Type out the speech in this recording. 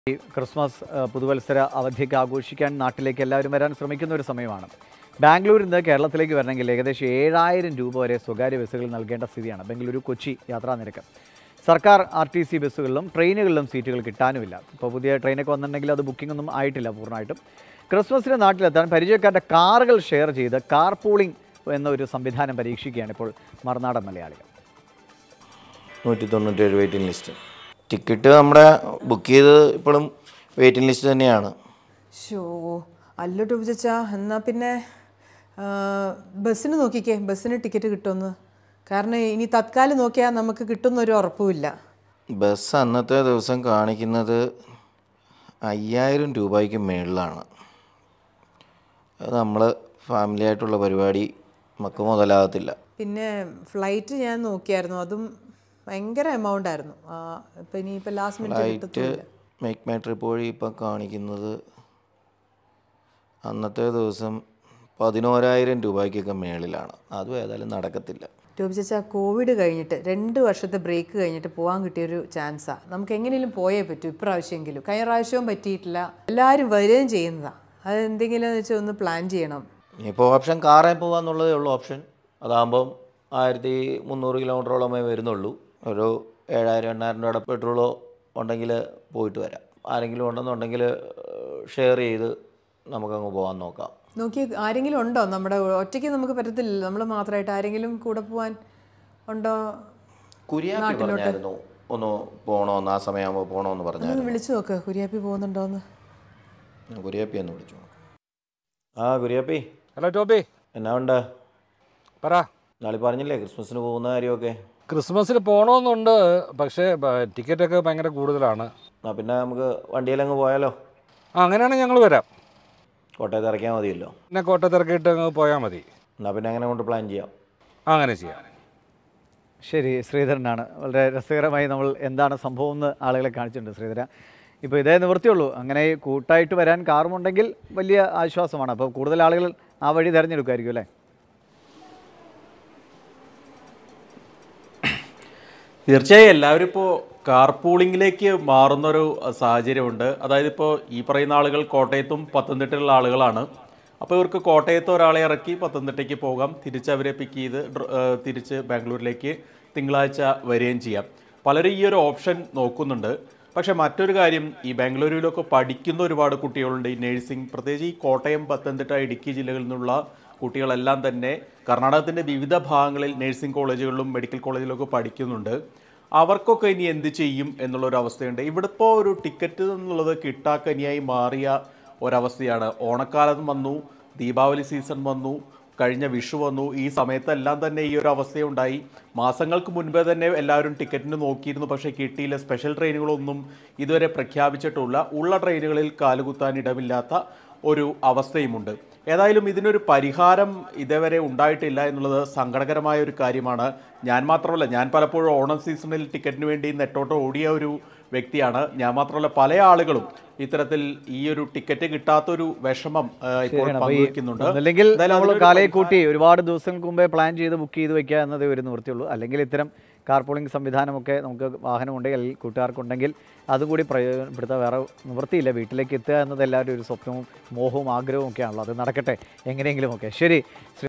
ഈ ക്രിസ്മസ് ആ, പുതുവത്സര അവധിയൊക്കെ ആഘോഷിക്കാൻ നാട്ടിലേക്ക് എല്ലാവരും വരാൻ ശ്രമിക്കുന്ന ഒരു സമയമാണ് ബാംഗ്ലൂരിൽ നിന്ന് കേരളത്തിലേക്ക് വരണമെങ്കിൽ ഏകദേശം ഏഴായിരം രൂപ വരെ സ്വകാര്യ ബസ്സുകൾ നൽകേണ്ട സ്ഥിതിയാണ് ബംഗളൂരു കൊച്ചി യാത്രാ നിരക്ക് സർക്കാർ ആർ ടി സി ബസ്സുകളിലും ട്രെയിനുകളിലും സീറ്റുകൾ കിട്ടാനുമില്ല ഇപ്പോൾ പുതിയ ട്രെയിനൊക്കെ വന്നിട്ടുണ്ടെങ്കിൽ അത് ബുക്കിംഗ് ഒന്നും ആയിട്ടില്ല പൂർണ്ണമായിട്ടും ക്രിസ്മസിന് നാട്ടിലെത്താൻ പരിചയക്കാരുടെ കാറുകൾ ഷെയർ ചെയ്ത് കാർ പൂളിംഗ് എന്ന ഒരു സംവിധാനം പരീക്ഷിക്കുകയാണ് ഇപ്പോൾ മറുനാടൻ മലയാളികൾ നൂറ്റി തൊണ്ണൂറ്റേഴ് വെയിറ്റിംഗ് ലിസ്റ്റ് ടിക്കറ്റ് നമ്മുടെ ബുക്ക് ചെയ്ത് ഇപ്പോഴും വെയിറ്റിംഗ് ലിസ്റ്റ് തന്നെയാണ് ഷോ അല്ല ടൂബ് ചച്ചാ എന്നാൽ പിന്നെ ആ, ബസ്സിന് നോക്കിക്കേ ബസ്സിന് ടിക്കറ്റ് കിട്ടുമെന്ന് കാരണം ഇനി തത്കാലം നോക്കിയാൽ നമുക്ക് കിട്ടുന്നൊരു ഉറപ്പുമില്ല ബസ് അന്നത്തെ ദിവസം കാണിക്കുന്നത് അയ്യായിരം രൂപയ്ക്ക് മേളിലാണ് അത് നമ്മൾ ഫാമിലി ആയിട്ടുള്ള പരിപാടി നമുക്ക് മുതലാകത്തില്ല പിന്നെ ഫ്ലൈറ്റ് ഞാൻ നോക്കിയായിരുന്നു അതും ഭയങ്കര എമൗണ്ട് ആയിരുന്നു ആ, ഇപ്പം ഇനിയിപ്പോൾ ലാസ്റ്റ് മിനിറ്റ് ഫ്ലൈറ്റ് കിട്ടത്തില്ല മേക്ക് മൈ ട്രിപ്പ് വഴി ഇപ്പം കാണിക്കുന്നത് അന്നത്തെ ദിവസം പതിനോരായിരം രൂപയ്ക്കൊക്കെ മേളിലാണ് അതും ഏതായാലും നടക്കത്തില്ല ടൂബ് ചച്ചാ കോവിഡ് കഴിഞ്ഞിട്ട് രണ്ട് വർഷത്തെ ബ്രേക്ക് കഴിഞ്ഞിട്ട് പോകാൻ കിട്ടിയൊരു ചാൻസാണ് നമുക്ക് എങ്ങനെയും പോയേ പറ്റൂ ഇപ്രാവശ്യമെങ്കിലും കഴിഞ്ഞ പ്രാവശ്യവും പറ്റിയിട്ടില്ല എല്ലാവരും വരികയും ചെയ്യുന്നതാണ് അത് എന്തെങ്കിലും വെച്ചാൽ ഒന്ന് പ്ലാൻ ചെയ്യണം ഇനിയിപ്പോൾ ഓപ്ഷൻ കാറിൽ പോകാന്നുള്ളതേ ഉള്ളൂ ഓപ്ഷൻ അതാകുമ്പം ആയിരത്തി മുന്നൂറ് കിലോമീറ്ററോളമേ വരുന്നുള്ളൂ ഒരു ഏഴായിരം എണ്ണായിരം രൂപയുടെ പെട്രോളോ ഉണ്ടെങ്കിൽ പോയിട്ട് വരാം ആരെങ്കിലും ഉണ്ടെന്നുണ്ടെങ്കിൽ ഷെയർ ചെയ്ത് നമുക്കങ്ങ് പോകാൻ നോക്കാം നോക്കി ആരെങ്കിലും ഉണ്ടോ നമ്മുടെ ഒറ്റയ്ക്ക് നമുക്ക് പറ്റത്തില്ലല്ലോ നമ്മൾ മാത്രമായിട്ട് ആരെങ്കിലും കൂടെ പോവാൻ ഉണ്ടോ കുര്യാപ്പി പറഞ്ഞായിരുന്നു ഒന്ന് പോകണമെന്ന് ആ സമയമാകുമ്പോൾ പോകണമെന്ന് ഒന്ന് പറഞ്ഞായിരുന്നു വിളിച്ചു നോക്ക് കുര്യാപ്പി പോകുന്നുണ്ടോന്ന് ഞാൻ കുര്യാപ്പി എന്ന് വിളിച്ചു ആ കുര്യാപ്പി ഹലോ ടോബി എന്നാ ഉണ്ട് പറ നാളെ പറഞ്ഞില്ലേ ക്രിസ്മസിന് പോകുന്ന കാര്യമൊക്കെ ക്രിസ്മസിന് പോകണമെന്നുണ്ട് പക്ഷേ ബ- ടിക്കറ്റൊക്കെ ഭയങ്കര കൂടുതലാണ് എന്നാൽ പിന്നെ നമുക്ക് വണ്ടിയിലങ്ങ് പോയാലോ ആ അങ്ങനെയാണെങ്കിൽ ഞങ്ങൾ വരാം കോട്ടയത്ത് ഇറക്കിയാൽ മതിയല്ലോ പിന്നെ കോട്ടയത്ത് ഇറക്കിയിട്ട് അങ്ങ് പോയാൽ മതി എന്നാൽ പിന്നെ അങ്ങനെ കൊണ്ട് പ്ലാൻ ചെയ്യാം ആ, അങ്ങനെ ചെയ്യാം ശരി ശ്രീധരനാണ് വളരെ രസകരമായി നമ്മൾ എന്താണ് സംഭവം എന്ന് ആളുകളെ കാണിച്ചിട്ടുണ്ട് ശ്രീധര ഇപ്പോൾ ഇതേ നിവൃത്തിയുള്ളൂ അങ്ങനെ കൂട്ടായിട്ട് വരാൻ കാറുമുണ്ടെങ്കിൽ വലിയ ആശ്വാസമാണ് അപ്പോൾ കൂടുതൽ ആളുകൾ ആ വഴി തിരഞ്ഞെടുക്കുമായിരിക്കും അല്ലേ തീർച്ചയായും എല്ലാവരും ഇപ്പോൾ കാർ പൂളിങ്ങിലേക്ക് മാറുന്നൊരു സാഹചര്യമുണ്ട് അതായത് ഇപ്പോൾ ഈ പറയുന്ന ആളുകൾ കോട്ടയത്തും പത്തനംതിട്ടയിലുള്ള ആളുകളാണ് അപ്പോൾ ഇവർക്ക് കോട്ടയത്ത് ഒരാളെ ഇറക്കി പത്തനംതിട്ടയ്ക്ക് പോകാം തിരിച്ച് അവരെ പിക്ക് ചെയ്ത് ഡ്ര- ഏഹ് തിരിച്ച് ബാംഗ്ലൂരിലേക്ക് തിങ്കളാഴ്ച വരികയും ചെയ്യാം പലരും ഈ ഒരു ഓപ്ഷൻ നോക്കുന്നുണ്ട് പക്ഷേ മറ്റൊരു കാര്യം ഈ ബാംഗ്ലൂരിലൊക്കെ പഠിക്കുന്ന ഒരുപാട് കുട്ടികളുണ്ട് ഈ നേഴ്സിംഗ് പ്രത്യേകിച്ച് ഈ കോട്ടയം പത്തനംതിട്ട ഇടുക്കി ജില്ലകളിൽ നിന്നുള്ള കുട്ടികളെല്ലാം തന്നെ കർണാടകത്തിൻ്റെ വിവിധ ഭാഗങ്ങളിൽ നഴ്സിംഗ് കോളേജുകളിലും മെഡിക്കൽ കോളേജിലൊക്കെ പഠിക്കുന്നുണ്ട് അവർക്കൊക്കെ ഇനി എന്ത് ചെയ്യും എന്നുള്ളൊരു അവസ്ഥയുണ്ട് ഇവിടെ ഇപ്പോൾ ഒരു ടിക്കറ്റ് എന്നുള്ളത് കിട്ടാക്കനിയായി മാറിയ ഒരവസ്ഥയാണ് ഓണക്കാലം വന്നു ദീപാവലി സീസൺ വന്നു കഴിഞ്ഞ വിഷു വന്നു ഈ സമയത്തെല്ലാം തന്നെ ഈ ഒരു അവസ്ഥയുണ്ടായി മാസങ്ങൾക്ക് മുൻപേ തന്നെ എല്ലാവരും ടിക്കറ്റിന് നോക്കിയിരുന്നു പക്ഷേ കിട്ടിയില്ല സ്പെഷ്യൽ ട്രെയിനുകളൊന്നും ഇതുവരെ പ്രഖ്യാപിച്ചിട്ടുള്ള ഉള്ള ട്രെയിനുകളിൽ കാലുകുത്താൻ ഇടമില്ലാത്ത ഒരു അവസ്ഥയുമുണ്ട് ഏതായാലും ഇതിനൊരു പരിഹാരം ഇതേവരെ ഉണ്ടായിട്ടില്ല എന്നുള്ളത് സങ്കടകരമായ ഒരു കാര്യമാണ് ഞാൻ മാത്രമല്ല ഞാൻ പലപ്പോഴും ഓണം സീസണിൽ ടിക്കറ്റിന് വേണ്ടി നെട്ടോട്ട് ഓടിയ ഒരു വ്യക്തിയാണ് ഞാൻ മാത്രമല്ല പല ആളുകളും ഇത്തരത്തിൽ ഈ ഒരു ടിക്കറ്റ് കിട്ടാത്തൊരു വിഷമം ആ, ഇപ്പോൾ ശരിയാണ് അപ്പോൾ ഈ പങ്കുവെക്കുന്നുണ്ട് ഒന്നില്ലെങ്കിൽ എന്തായാലും നമ്മൾ അതിനൊരു കാലയെ പരിഹാരം- കൂട്ടി ഒരുപാട് ദിവസങ്ങൾക്ക് മുമ്പേ പ്ലാൻ ചെയ്ത് ബുക്ക് ചെയ്ത് വെക്കുക എന്നതേ ഒരു നിവൃത്തിയുള്ളൂ അല്ലെങ്കിൽ ഇത്തരം കാർ പൂളിംഗ് സംവിധാനമൊക്കെ നമുക്ക് വാഹനമുണ്ടെങ്കിൽ അല്ലെങ്കിൽ കൂട്ടുകാർക്കുണ്ടെങ്കിൽ അതും കൂടി പ്രയോജനപ്പെടുത്താൻ വേറെ നിവൃത്തിയില്ല വീട്ടിലേക്ക് എത്തുക എന്നത് എല്ലാവരും ഒരു സ്വപ്നവും മോഹവും ആഗ്രഹവും ഒക്കെയാണല്ലോ അത് നടക്കട്ടെ എങ്ങനെയെങ്കിലും ഒക്കെ ശരി ശ്രീ